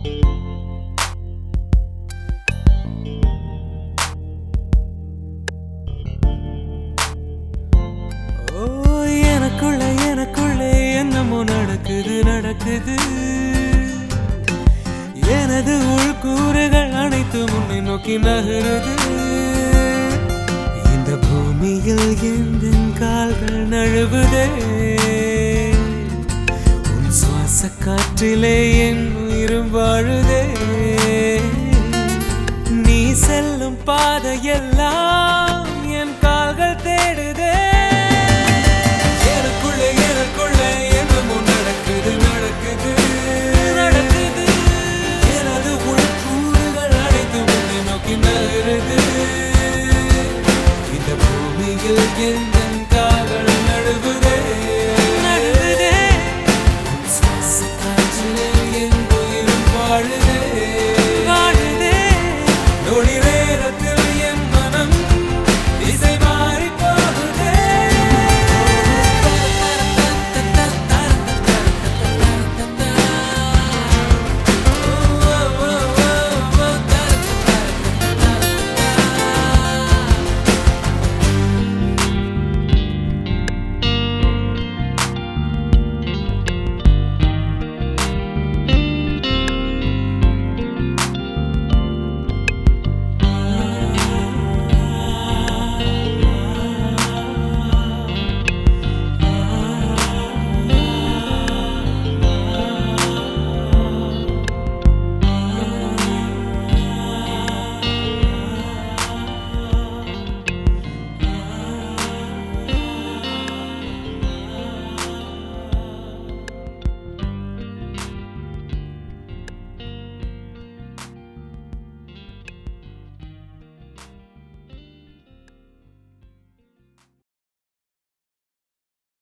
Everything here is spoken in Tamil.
ஓ எனக்குள்ள எனக்குள்ளே என்னமோ நடக்குது நடக்குது எனது உள்கூறுகள் அனைத்து முன்னே நோக்கி நகருது இந்த பூமியில் எந்த கால்கள் நழுவுதே உன் சுவாச காற்றிலே என் உயிரும் வாழுதே நீ செல்லும் பாதையெல்லாம்